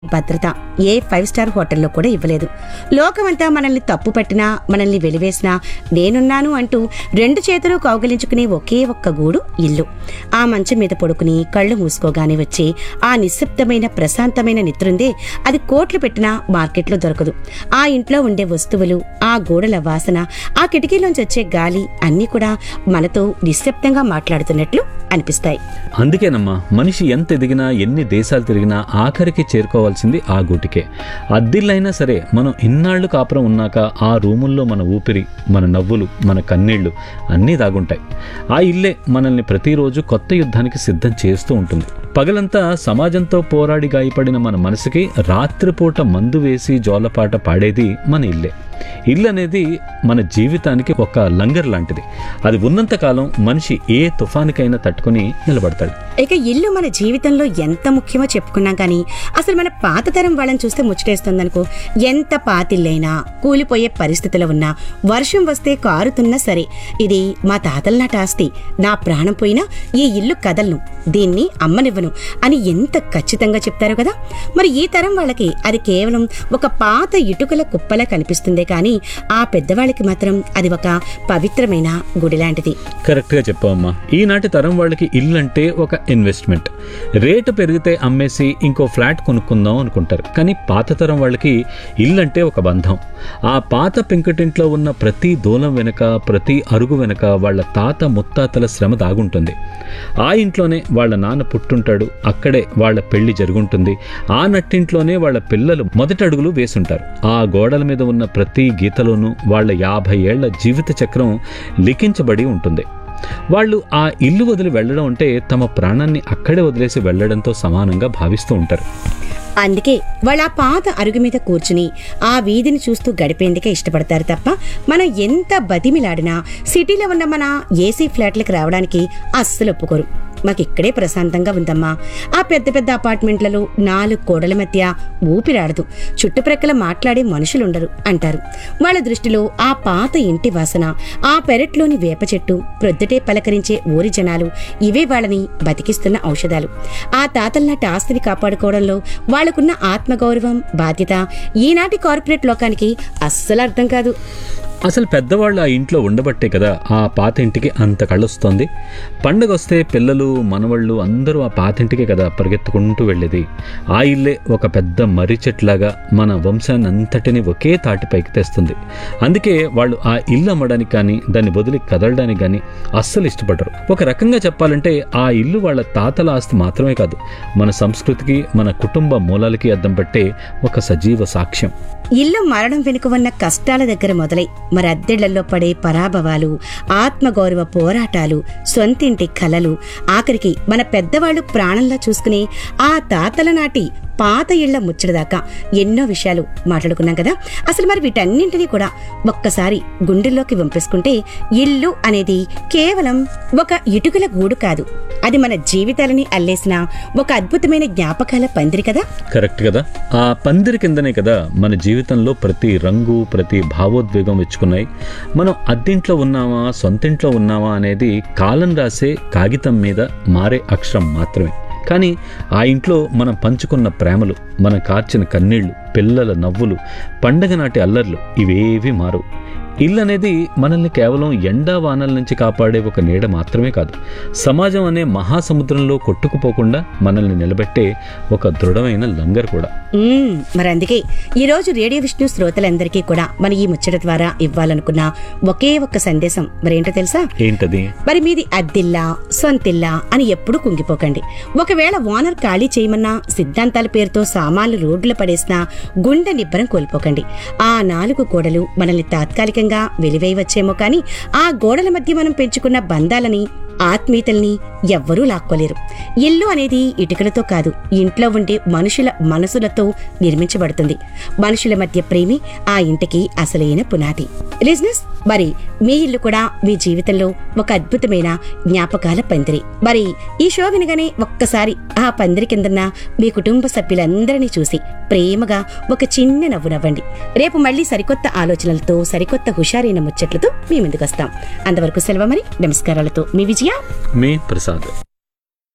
భద్రత ఏ five star హోటల్లో కూడా ఇవ్వలేదు లోకమంతా మనల్ని తప్పు పట్టినా మనల్ని వెలివేసినా నేనున్నాను అంటూ రెండు చేతులు కౌగలించుకునే ఒకే ఒక్క గూడు ఇల్లు ఆ మంచం మీద పడుకుని కళ్ళు మూసుకోగానే వచ్చే ఆ నిశ్శబ్దమైన ప్రశాంతమైన నిద్రుందే అది కోట్లు పెట్టినా మార్కెట్లో దొరకదు ఆ ఇంట్లో ఉండే వస్తువులు ఆ గోడల వాసన ఆ కిటికీలోంచి వచ్చే గాలి అన్నీ కూడా మనతో నిశ్శబ్దంగా మాట్లాడుతున్నట్లు అనిపిస్తాయి అందుకేనమ్మా మనిషి ఎంత ఎదిగినా ఎన్ని దేశాలు తిరిగినా ఆఖరికి చేరుకోవాల్సింది ఆ గూటికే అద్దిల్లైనా సరే మనం ఇన్నాళ్లు కాపురం ఉన్నాక ఆ రూముల్లో మన ఊపిరి మన నవ్వులు మన కన్నీళ్లు అన్నీ దాగుంటాయి ఆ ఇల్లే మనల్ని ప్రతిరోజు కొత్త యుద్ధానికి సిద్ధం చేస్తూ ఉంటుంది పగలంతా సమాజంతో పోరాడి గాయపడిన మన మనసుకి రాత్రిపూట మందు వేసి జోలపాట పాడేది మన ఇల్లే ఇల్లు అనేది మన జీవితానికి ఒక లంగర్ లాంటిది అది ఉన్నంతకాలం మనిషి ఏ తుఫానికైనా తట్టుకుని నిలబడతాడు ఇక ఇల్లు మన జీవితంలో ఎంత ముఖ్యమో చెప్పుకున్నాం కానీ అసలు మన పాత తరం వాళ్ళని చూస్తే ముచ్చటేస్తుందనుకో ఎంత పాతిల్లైనా కూలిపోయే పరిస్థితిలో ఉన్నా వర్షం వస్తే కారుతున్నా సరే ఇది మా తాతల నాటి ఆస్తి నా ప్రాణం పోయినా ఈ ఇల్లు కదలను దీన్ని అమ్మనివ్వను అని ఎంత ఖచ్చితంగా చెప్తారు కదా మరి ఈ తరం వాళ్ళకి అది కేవలం ఒక పాత ఇటుకల కుప్పలా కనిపిస్తుందే కానీ ఆ పెద్దవాళ్ళకి మాత్రం అది ఒక పవిత్రమైన గుడి లాంటిది కరెక్ట్గా చెప్పావమ్మా ఈనాటి తరం వాళ్ళకి ఇల్లు అంటే ఒక ఇన్వెస్ట్మెంట్ రేటు పెరిగితే అమ్మేసి ఇంకో ఫ్లాట్ కొనుక్కుందాం అనుకుంటారు కానీ పాత తరం వాళ్ళకి ఇల్లు అంటే ఒక బంధం ఆ పాత పెంకుటింట్లో ఉన్న ప్రతి దూలం వెనుక ప్రతి అరుగు వెనుక వాళ్ళ తాత ముత్తాతల శ్రమ దాగుంటుంది ఆ ఇంట్లోనే వాళ్ళ నాన్న పుట్టుంటాడు అక్కడే వాళ్ళ పెళ్లి జరుగుంటుంది ఆ నట్టింట్లోనే వాళ్ళ పిల్లలు మొదటి అడుగులు వేసుంటారు ఆ గోడల మీద ఉన్న ప్రతి గీతలోనూ వాళ్ళ యాభై ఏళ్ల జీవిత చక్రం లిఖించబడి ఉంటుంది వాళ్ళు ఆ ఇల్లు వదిలి వెళ్ళడం అంటే తమ ప్రాణాన్ని అక్కడే వదిలేసి వెళ్ళడంతో సమానంగా భావిస్తూ ఉంటారు అందుకే వాళ్ళ ఆ పాత అరుగు మీద కూర్చుని ఆ వీధిని చూస్తూ గడిపేందుకే ఇష్టపడతారు తప్ప మనం ఎంత బతిమిలాడినా సిటీలో ఉన్న మన ఏసీ ఫ్లాట్లకు రావడానికి అస్సలు ఒప్పుకోరు మాకు ఇక్కడే ప్రశాంతంగా ఉందమ్మా ఆ పెద్ద పెద్ద అపార్ట్మెంట్లలో నాలుగు గోడల మధ్య ఊపిరాడదు చుట్టుప్రక్కల మాట్లాడే మనుషులుండరు అంటారు వాళ్ళ దృష్టిలో ఆ పాత ఇంటి వాసన ఆ పెరట్లోని వేప చెట్టు ప్రొద్దుటే పలకరించే ఊరి జనాలు ఇవే వాళ్ళని బతికిస్తున్న ఔషధాలు ఆ తాతల్నాటి ఆస్తిని కాపాడుకోవడంలో వాళ్లకున్న ఆత్మగౌరవం బాధ్యత ఈనాటి కార్పొరేట్ లోకానికి అస్సలు అర్థం కాదు అసలు పెద్దవాళ్ళు ఆ ఇంట్లో ఉండబట్టే కదా ఆ పాత ఇంటికి అంత కళ్ళొస్తోంది పండగ వస్తే పిల్లలు మనవళ్ళు అందరూ ఆ పాత ఇంటికే కదా పరిగెత్తుకుంటూ వెళ్ళేది ఆ ఇల్లే ఒక పెద్ద మర్రి చెట్లాగా మన వంశాన్ని అంతటిని ఒకే తాటిపైకి తెస్తుంది అందుకే వాళ్ళు ఆ ఇల్లు అమ్మడానికి కానీ దాన్ని వదిలి కదలడానికి కానీ అస్సలు ఇష్టపడరు ఒక రకంగా చెప్పాలంటే ఆ ఇల్లు వాళ్ళ తాతల ఆస్తి మాత్రమే కాదు మన సంస్కృతికి మన కుటుంబ మూలాలకి అద్దం పట్టే ఒక సజీవ సాక్ష్యం ఇల్లు మరణం వెనుక ఉన్న కష్టాల దగ్గర మొదలై మరి అద్దెళ్లలో పడే పరాభవాలు ఆత్మగౌరవ పోరాటాలు సొంతింటి కలలు ఆఖరికి మన పెద్దవాళ్ళు ప్రాణంలా చూసుకునే ఆ తాతల నాటి పాత ఇళ్ల ముచ్చటదాకా ఎన్నో విషయాలు మాట్లాడుకున్నాం కదా అసలు మరి వీటన్నింటినీ కూడా ఒక్కసారి గుండెల్లోకి వంపేసుకుంటే ఇల్లు అనేది కేవలం ఒక ఇటుకల గూడు కాదు అది మన జీవితాలని అల్లేసిన ఒక అద్భుతమైన జ్ఞాపకాల పందిరి కదా కరెక్ట్ కదా ఆ పందిరి కిందనే కదా మన జీవితంలో ప్రతి రంగు ప్రతి భావోద్వేగం వెచ్చుకున్నాయి మనం అద్దింట్లో ఉన్నామా సొంతింట్లో ఉన్నామా అనేది కాలం రాసే కాగితం మీద మారే అక్షరం మాత్రమే కానీ ఆ ఇంట్లో మనం పంచుకున్న ప్రేమలు మనం కార్చిన కన్నీళ్లు పిల్లల నవ్వులు పండగ నాటి అల్లర్లు ఇవేవి మారు ఇల్లు అనేది మనల్ని కేవలం ఎండా వానల నుంచి కాపాడే ఒక నీడ మాత్రమే కాదు సమాజం అనే మహాసముద్రంలో కొట్టుకుపోకుండా మనల్ని నిలబెట్టే ఒక దృఢమైన లంగర్ కూడా మ్మ్, మరి అందుకే ఈ రోజు రేడియో విష్ణు శ్రోతలందరికీ కూడా మన ఈ ముచ్చట ద్వారా ఇవ్వాలనుకున్న ఒకే ఒక్క సందేశం మరేంటో తెలుసా ఏంటది మరి మీది అద్దిల్లా సొంతిల్లా అని ఎప్పుడూ కుంగిపోకండి ఒకవేళ ఓనర్ ఖాళీ చేయమన్నా సిద్ధాంతాల పేరుతో సామాన్లు రోడ్లు పడేసినా గుండె నిబ్బరం కోల్పోకండి ఆ నాలుగు గోడలు మనల్ని తాత్కాలికంగా వెలివేయవచ్చేమో కానీ ఆ గోడల మధ్య మనం పెంచుకున్న బంధాలని ఆత్మీయతల్ని ఎవ్వరూ లాక్కోలేరు ఇల్లు అనేది ఇటుకలతో కాదు ఇంట్లో ఉండే మనుషుల మనసులతో నిర్మించబడుతుంది మనుషుల మధ్య ప్రేమి ఆ ఇంటికి అసలైన పునాది లిజినెస్ మరి మీ ఇల్లు కూడా మీ జీవితంలో ఒక అద్భుతమైన జ్ఞాపకాల పందిరి మరి ఈ షో వినగానే ఒక్కసారి ఆ పందిరి కిందన్న మీ కుటుంబ సభ్యులందరినీ చూసి ప్రేమగా ఒక చిన్న నవ్వు నవ్వండి రేపు మళ్ళీ సరికొత్త ఆలోచనలతో సరికొత్త హుషారైన ముచ్చట్లతో మీ ముందుకు వస్తాం అంతవరకు సెలవు మరి నమస్కారాలతో మీ విజయ మే ప్రసాద్